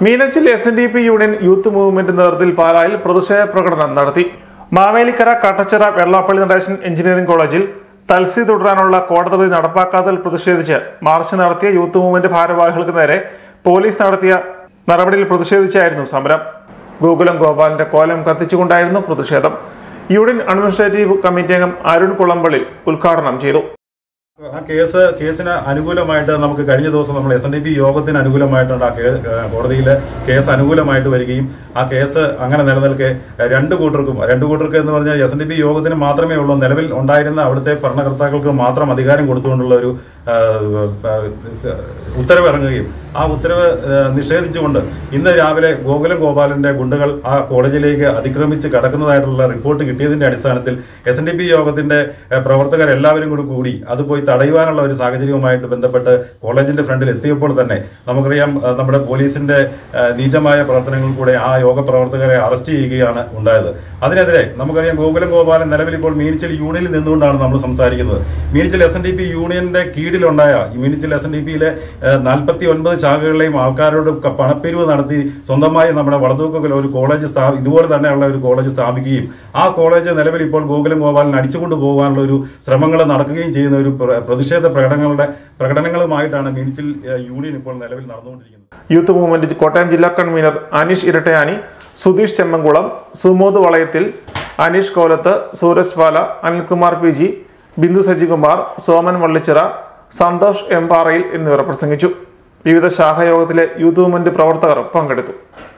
Meenachil S N D P union youth movement നേതൃത്വത്തിൽ പാലായിൽ പ്രതിഷേധ പ്രകടനം നടത്തി മാവേലിക്കര കാട്ടച്ചിറ വെള്ളാപ്പള്ളി നടേശൻ എഞ്ചിനീയറിംഗ് കോളേജിൽ തൽസി തുടരാനുള്ള കോടതി നടപ്പാക്കാത്തതിൽ പ്രതിഷേധിച്ച് മാർച്ച് നടത്തിയ യൂത്ത് മൂവ്മെന്റ് ഭാരവാഹികൾക്ക് നേരെ പോലീസ് നടത്തിയ നടപടിയിൽ പ്രതിഷേധിച്ചായിരുന്നു സമരം ഗോകുലം ഗോപാലിന്റെ കോലം കത്തിച്ചുകൊണ്ടായിരുന്നു പ്രതിഷേധം യൂണിയൻ അഡ്മിനിസ്ട്രേറ്റീവ് കമ്മിറ്റി അംഗം അരുൺ കുളമ്പള്ളി ഉദ്ഘാടനം ചെയ്തു ആ കേസ് കേസിന് അനുകൂലമായിട്ട് നമുക്ക് കഴിഞ്ഞ ദിവസം നമ്മൾ എസ് എൻ ഡി പി യോഗത്തിന് അനുകൂലമായിട്ടുണ്ട് ആ കേ- ഏഹ് കോടതിയിലെ കേസ് അനുകൂലമായിട്ട് വരികയും ആ കേസ് അങ്ങനെ നിലനിൽക്കെ ഏഹ് രണ്ട് കൂട്ടർക്കും രണ്ട് കൂട്ടർക്ക് എന്ന് പറഞ്ഞാൽ എസ് എൻ ഡി പി യോഗത്തിന് മാത്രമേ ഉള്ളൂ നിലവിൽ ഉണ്ടായിരുന്ന അവിടുത്തെ ഭരണകർത്താക്കൾക്ക് മാത്രം അധികാരം കൊടുത്തുകൊണ്ടുള്ള ഒരു ഏഹ്, ഏഹ്, ഉത്തരവ് ഇറങ്ങുകയും ആ ഉത്തരവ് ഏഹ്, നിഷേധിച്ചുകൊണ്ട് ഇന്ന് രാവിലെ ഗോകുലം ഗോപാലന്റെ ഗുണ്ടകൾ ആ കോളേജിലേക്ക് അതിക്രമിച്ച് കടക്കുന്നതായിട്ടുള്ള റിപ്പോർട്ട് കിട്ടിയതിന്റെ അടിസ്ഥാനത്തിൽ എസ് എൻ ഡി പി യോഗത്തിന്റെ ഏഹ്, പ്രവർത്തകർ എല്ലാവരും കൂടി കൂടി അത് പോയി തടയുവാനുള്ള ഒരു സാഹചര്യവുമായിട്ട് ബന്ധപ്പെട്ട് കോളേജിന്റെ ഫ്രണ്ടിൽ എത്തിയപ്പോൾ തന്നെ നമുക്കറിയാം ഏഹ്, നമ്മുടെ പോലീസിന്റെ ഏഹ്, നീചമായ പ്രവർത്തനങ്ങൾ കൂടെ ആ യോഗ പ്രവർത്തകരെ അറസ്റ്റ് ചെയ്യുകയാണ് ഉണ്ടായത് അതിനെതിരെ നമുക്കറിയാം ഗോകുലം ഗോപാലൻ നിലവിൽ ഇപ്പോൾ മീനിച്ചിൽ യൂണിയനിൽ നിന്നുകൊണ്ടാണ് നമ്മൾ സംസാരിക്കുന്നത് Meenachil S N D P യൂണിയന്റെ കീഴിലുണ്ടായ ഈ മീനിച്ചിൽ എസ് എൻ ഡി പിയിലെ നാൽപ്പത്തി ഒൻപത് ശാഖകളിലെയും ആൾക്കാരോട് ക- പണപ്പിരിവ് നടത്തി സ്വന്തമായി നമ്മുടെ വളതൂക്കൽ ഒരു കോളേജ് സ്ഥാപി ഇതുപോലെ തന്നെയുള്ള ഒരു കോളേജ് സ്ഥാപിക്കുകയും ആ കോളേജ് നിലവിൽ ഇപ്പോൾ ഗോകുലം ഗോപാലൻ അടിച്ചുകൊണ്ട് പോകാനുള്ള ഒരു ശ്രമങ്ങൾ നടക്കുകയും ചെയ്യുന്ന ഒരു പ്ര- പ്രതിഷേധ പ്രകടനങ്ങളുടെ പ്രകടനങ്ങളുമായിട്ടാണ് മീനിച്ചിൽ ഏഹ്, യൂണിയൻ ഇപ്പോൾ നിലവിൽ നടന്നുകൊണ്ടിരിക്കുന്നത് യൂത്ത് മൂവ്മെന്റ് കോട്ടയം ജില്ലാ convener Aneesh Irattayani Sudheesh Chemmankulam Sumod Valayathil Aneesh Kolath Sooraj Pala Anilkumar P G Bindu Sajikumar Soman Vallichira Santhosh Emparayil എന്നിവർ പ്രസംഗിച്ചു വിവിധ ശാഖായോഗത്തിലെ യൂത്ത് മൂവ്മെന്റ് പ്രവർത്തകർ പങ്കെടുത്തു